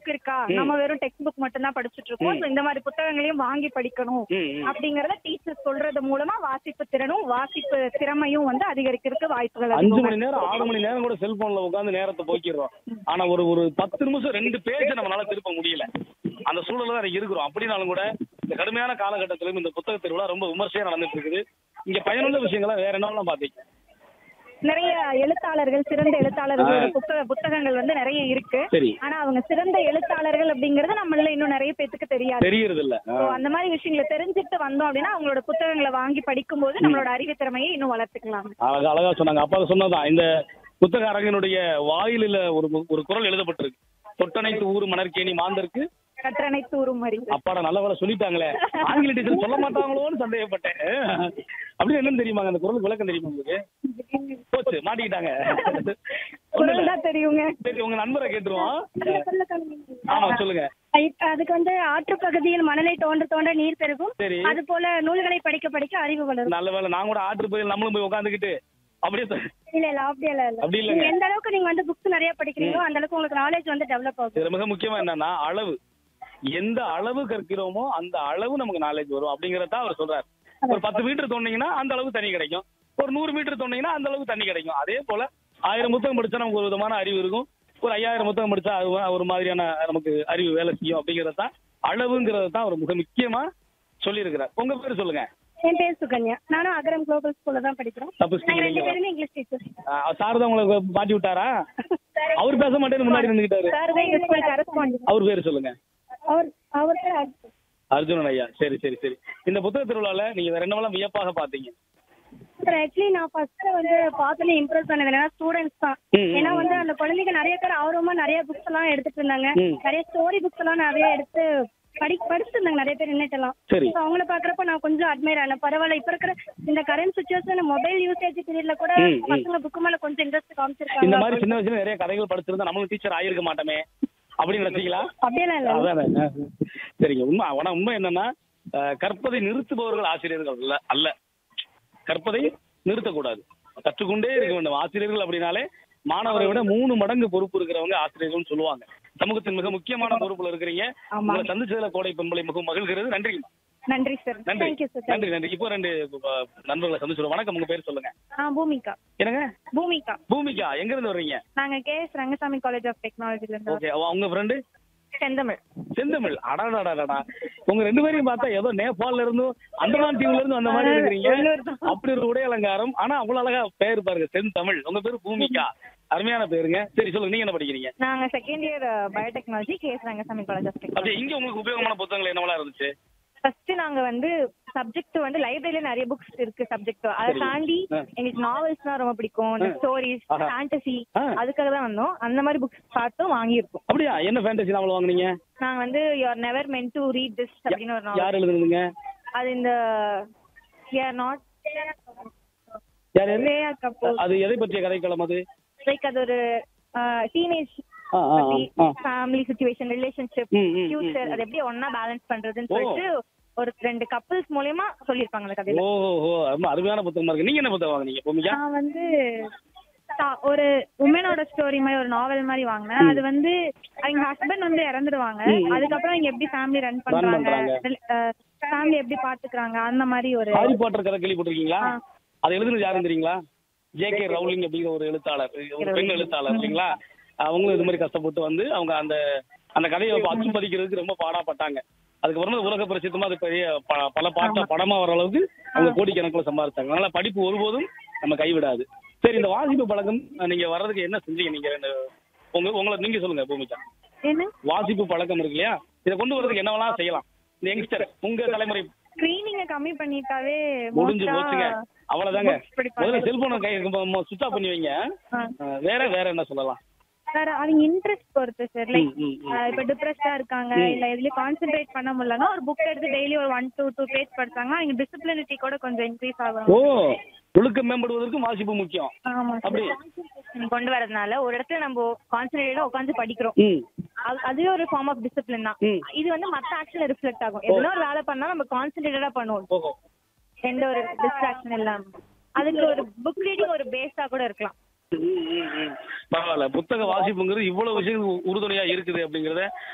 Book இருக்கா நம்ம வெறும் டெக்ஸ்ட் புக் மட்டும் தான் படிச்சுட்டு இருக்கோம் So இந்த மாதிரி புத்தகங்களையும் வாங்கி படிக்கணும் ம், ம். அப்படிங்கறத டீச்சர் சொல்றது மூலமா வாசிப்பு திறனும் வாசிப்பு திறமையும் வந்து அதிகரிக்கிறதுக்கு வாய்ப்புகள் அஞ்சு அதிகம் மணி நேரம் ஆறு மணி நேரம் கூட செல்போன்ல உட்காந்து நேரத்தை போக்கிடுறோம் ஆனா ஒரு ஒரு பத்து நிமிஷம் ரெண்டு பேஜ் நம்மளால திருப்ப முடியல அந்த சூழல்ல தான் இன்னைக்கு இருக்கிறோம் அப்படின்னாலும் கூட இந்த கடுமையான காலகட்டத்திலும் இந்த புத்தக திருவிழா ரொம்ப விமர்சையா நடந்துட்டு இருக்குது இங்க பயனுள்ள விஷயங்களை வேற என்னெல்லாம் பாத்தீங்க நிறைய எழுத்தாளர்கள் சிறந்த எழுத்தாளர்களோட புத்தக புத்தகங்கள் வந்து நிறைய இருக்கு சரி ஆனா அவங்க சிறந்த எழுத்தாளர்கள் அப்படிங்கறது நம்மள இன்னும் நிறைய பேத்துக்கு தெரியாது தெரியறது இல்ல So, அந்த மாதிரி விஷயங்களை தெரிஞ்சுட்டு வந்தோம் அப்படின்னா அவங்களோட புத்தகங்களை வாங்கி படிக்கும்போது நம்மளோட அறிவு திறமையை இன்னும் வளர்த்துக்கலாம் அழகா அழகா சொன்னாங்க அப்பா சொன்னதான் இந்த புத்தக அரங்கனுடைய வாயிலில ஒரு ஒரு குரல் எழுதப்பட்டிருக்கு தொட்டனைத்து ஊர் மணற்கேணி மாந்தருக்கு கற்றனை தூரும் அறிவு அப்பாடா நல்ல வேலை சொல்லிட்டாங்களே ஆங்கில டீச்சர் சொல்ல மாட்டாங்களோன்னு சந்தேகப்பட்டேன் அப்படி என்னன்னு தெரியுமாங்க அந்த குரல் விளக்கம் தெரியுமா உங்களுக்கு போச்சு மாட்டிக்கிட்டாங்க ஒண்ணும் குரல் இல்ல. தான் தெரியுங்க சரி உங்க நண்பரை கேட்டுருவோம் ஆமா சொல்லுங்க அதுக்கு வந்து ஆற்றுப்பகுதியில் மணலை தோண்ட தோண்ட நீர் பெருகும் சரி அது போல நூல்களை படிக்க படிக்க அறிவு வளரும் நல்ல வேலை நான் கூட ஆற்று போய் நம்மளும் போய் உட்காந்துக்கிட்டு அப்படியே சொ- இல்ல இல்ல அப்படி இல்ல இல்ல அப்படி இல்லைங்க நீங்க எந்த அளவுக்கு நீங்க வந்து புக்ஸ் நிறைய படிக்கிறீங்களோ அந்த அளவுக்கு உங்களுக்கு நாலேஜ் வந்து டெவலப் ஆகும் இதுல மிக முக்கியமா என்னன்னா அளவு எந்த அளவு கற்கிறோமோ அந்த அளவு நமக்கு நாலேஜ் வரும் அப்படிங்கறத அவர் சொல்றாரு ஒரு பத்து மீட்டர் தோண்டிங்கன்னா அந்த அளவுக்கு தண்ணி கிடைக்கும் ஒரு நூறு மீட்டர் தோண்டிங்கன்னா அந்த அளவுக்கு தண்ணி கிடைக்கும் அதே போல ஆயிரம் புத்தகம் படிச்சா நமக்கு ஒரு விதமான அறிவு இருக்கும் ஒரு ஐயாயிரம் புத்தகம் படிச்சா அது ஒரு மாதிரியான நமக்கு அறிவு வேலை செய்யும் அப்படிங்கறது தான் அளவுங்கிறத தான் அவர் மிக முக்கியமா சொல்லியிருக்கிறார் உங்க பேர் சொல்லுங்க என் பேர் சுகன்யா நானும் அகரம் குளோபல் ஸ்கூல்ல தான் படிக்கிறோம் தப்பிச்சிட்டீங்க நாங்க ரெண்டு நீங்க. பேருமே இங்கிலீஷ் டீச்சர் சார் தான் உங்களுக்கு மாட்டி விட்டாரா அவர் பேச மாட்டேன்னு முன்னாடி நின்றுக்கிட்டாரு சார் தான் எங்க ஸ்கூல் கரஸ்பாண்ட் அவர் பேர் சொல்லுங்க அவர் அவர் பேர் அர்ஜுன். அர்ஜுனன் ஐயா சரி சரி சரி இந்த புத்தக திருவிழால நீங்க வேற என்னவெல்லாம் வியப்பாக பாத்தீங்க சார் ஆக்சுவலி நான் ஃபர்ஸ்ட் வந்து பார்த்தோன்னே இம்ப்ரெஸ் பண்ணது என்னன்னா ஸ்டூடெண்ட்ஸ் தான் ம், ம், ஏன்னா வந்து அந்த குழந்தைங்க நிறைய பேர் ஆர்வமா நிறைய புக்ஸ் எல்லாம் எடுத்துட்டு இருந்தாங்க ம். நிறைய ஸ்டோரி புக்ஸ் எல்லாம் நிறைய எடுத்து படி படிச்சிருந்தாங்க நிறைய பேர் நின்னுட்டெல்லாம் சரி So, அவங்கள பாக்குறப்ப நான் கொஞ்சம் அட்மைர் ஆனேன் பரவாயில்ல இப்ப இருக்கிற இந்த கரண்ட் சுச்சுவேஷன் மொபைல் யூசேஜ் பீரியட்ல கூட ம், ம். பசங்க புக்கு மேல கொஞ்சம் இன்ட்ரெஸ்ட் இந்த காமிச்சிருக்காங்க மாதிரி சின்ன வயசுல நிறைய கதைகள் படிச்சிருந்தா நம்மளும் டீச்சர் ஆயிருக்க மாட்டோமே அப்படின்னு நினைச்சீங்களா அப்படியெல்லாம் இல்ல அதானே ஆ. சரிங்க உண்மை ஆனா உண்மை என்னன்னா அஹ், கற்பதை நிறுத்துபவர்கள் ஆசிரியர்கள் அல்ல அல்ல கற்பதை நிறுத்தக்கூடாது கற்றுக்கொண்டே இருக்க வேண்டும் ஆசிரியர்கள் அப்படின்னாலே மாணவரை விட மூணு மடங்கு பொறுப்பு இருக்கிறவங்க ஆசிரியர்கள்னு சொல்லுவாங்க சமூகத்தின் மிக முக்கியமான பொறுப்புல இருக்கிறீங்க ஆமா. உங்களை சந்திச்சதுல கோடை பெண்களை மிகவும் மகிழ்கிறது நன்றி நன்றி சார் நன்றி Thank you, sir. நன்றி நன்றி இப்போ ரெண்டு அஹ், நண்பர்களை சந்திச்சிருவோம் வணக்கம் உங்க பேர் சொல்லுங்க ஆ பூமிகா என்னங்க பூமிகா பூமிகா எங்க இருந்து வர்றீங்க நாங்க K S Rangasamy college of டெக்னாலஜில இருந்து ஓகே உங்க ஃப்ரெண்டு செந்தமிழ் செந்தமிழ் அடாடாடாடா உங்க ரெண்டு பேரையும் பார்த்தா ஏதோ நேபாள்ல இருந்தும் அந்தமான் தீவுல இருந்து அந்த மாதிரி இருக்கிறீங்க அப்படி ஒரு உடை அலங்காரம் ஆனா அவ்வளவு அழகா பேர் பாருங்க செந்தமிழ் உங்க பேரு பூமிகா அருமையான பேருங்க சரி சொல்லுங்க நீங்க என்ன படிக்கிறீங்க நாங்க second year biotechnology K S Rangasamy college of technology அப்படியே இங்க உங்களுக்கு உபயோகமான புத்தகங்கள் என்னவெல்லாம் இருந்துச்சு ஃபர்ஸ்ட் நாங்க வந்து சப்ஜெக்ட் வந்து லைப்ரரியில நிறைய புக்ஸ் இருக்கு சப்ஜெக்ட் அதை சரி. தாண்டி ஆ. எங்களுக்கு நாவல்ஸ் தான் ரொம்ப பிடிக்கும் இந்த ஆ. ஸ்டோரிஸ் ஆஹா. ஃபேண்டசி ஆ. அதுக்காக தான் வந்தோம் அந்த மாதிரி புக்ஸ் பார்த்தும் வாங்கியிருக்கோம் அப்படியா என்ன ஃபேண்டசி நாவல் வாங்குனீங்க நாங்க வந்து you're never meant to read this அப்படின்னு ஒரு நாவல் யார் எழுதுனதுங்க அது இந்த யூஆர் நாட் யார் யாரு ஸ்ரேயா கபூர் அது எதை பற்றிய கதைக்களம் அது லைக் அது ஒரு டீனேஜ் ஆ, ஆ, பத்தி ஆ. ஃபேமிலி சுச்சுவேஷன் ரிலேஷன்ஷிப் ம், ம், ம், ஃபியூச்சர் ம். அது எப்படி ஒண்ணா பேலன்ஸ் பண்றதுன்னு ஓ. சொல்லிட்டு ஒரு ரெண்டு கப்பல்ஸ் மூலியமா சொல்லியிருப்பாங்க அந்த கதையில ஓ ஓ ரொம்ப அருமையான புத்தகமா இருக்கு நீங்க என்ன புத்தகம் வாங்குனீங்க பூமிகா நான் வந்து தா- ஒரு உமனோட ஸ்டோரி மாதிரி ஒரு நாவல் மாதிரி வாங்கினேன் அது வந்து அவங்க ஹஸ்பண்ட் வந்து இறந்துடுவாங்க அதுக்கப்புறம் அவங்க எப்படி ஃபேமிலி ரன் பண்றாங்க பண்றாங்க. ஃபேமிலி எப்படி பாத்துக்கிறாங்க அந்த மாதிரி ஒரு ஹாரி பாட்டர் கதை கேள்விப்பட்டிருக்கீங்களா ஆ. அதை எழுதுனது யாருன்னு தெரியுங்களா ஜே கே ரவுலிங் அப்படிங்கிற ஒரு எழுத்தாளர் ஒரு பெண் எழுத்தாளர் இல்லைங்களா அவங்களும் இது மாதிரி கஷ்டப்பட்டு வந்து அவங்க அந்த அந்த கதையை அச்சு பதிக்கிறதுக்கு ரொம்ப பாடாப்பட்டாங்க அதுக்கப்புறமா உலக பிரசித்தமா அது பெரிய ப- பல பாட்டா படமா வர அளவுக்கு அவங்க கோடிக்கணக்கில் சம்பாதிச்சாங்க அதனால படிப்பு ஒருபோதும் நம்ம கைவிடாது சரி இந்த வாசிப்பு பழக்கம் நீங்க வர்றதுக்கு என்ன செஞ்சீங்க நீங்க ரெண்டு உங்க உங்களை நீங்க சொல்லுங்க பூமிகா என்ன வாசிப்பு பழக்கம் இருக்கு இல்லையா இதை கொண்டு வரதுக்கு என்னவெல்லாம் செய்யலாம் இந்த யங்ஸ்டர் உங்க தலைமுறை ஸ்கிரீனிங்க கம்மி பண்ணிட்டாவே முடிஞ்சு mostly-ஆ போச்சுங்க அவ்வளவுதாங்க books படிப்பாங்க. முதல்ல செல்போனை கை சுவிச் ஆஃப் பண்ணி வைங்க ஆ. அஹ் வேற வேற என்ன சொல்லலாம் வேற அவங்க இன்ட்ரெஸ்ட் பொறுத்து சார் லைக் ம், ம், ம். இப்ப டிப்ரெஸ்டா இருக்காங்க இல்ல எதுலயும் கான்சென்ட்ரேட் பண்ண முடியலன்னா ஒரு புக் எடுத்து டெய்லி ஒரு ஒன் டூ டூ பேஜ் படிச்சாங்கன்னா அவங்க டிசிப்ளினிட்டி கூட கொஞ்சம் இன்க்ரீஸ் ஆகும் ஓ ஒழுக்கம் மேம்படுவதற்கு வாசிப்பு முக்கியம் ஆமா அப்படி கொண்டு வரதுனால ஒரு இடத்துல நம்ம கான்சென்ட்ரேட்டடா உட்காந்து படிக்கிறோம் ம் அது- அதுவே ஒரு ஃபார்ம் ஆஃப் டிசிப்ளின் தான் ம். இது வந்து மத்த ஆக்ஷன்ல ரிஃப்ளெக்ட் ஆகும் எதுனா ஒரு வேலை பண்ணா நம்ம கான்சென்ட்ரேட்டடா பண்ணுவோம் ஓஹோ எந்த ஒரு டிஸ்ட்ராக்ஷன் இல்லாம அதுக்கு ஒரு புக் ரீடிங் ஒரு பேஸா கூட இருக்கலாம் ம், ம், ம். பரவாயில்ல புத்தக வாசிப்புங்கிறது இவ்வளவு விஷயம் உறுதுணையா இருக்குது அப்படிங்கறத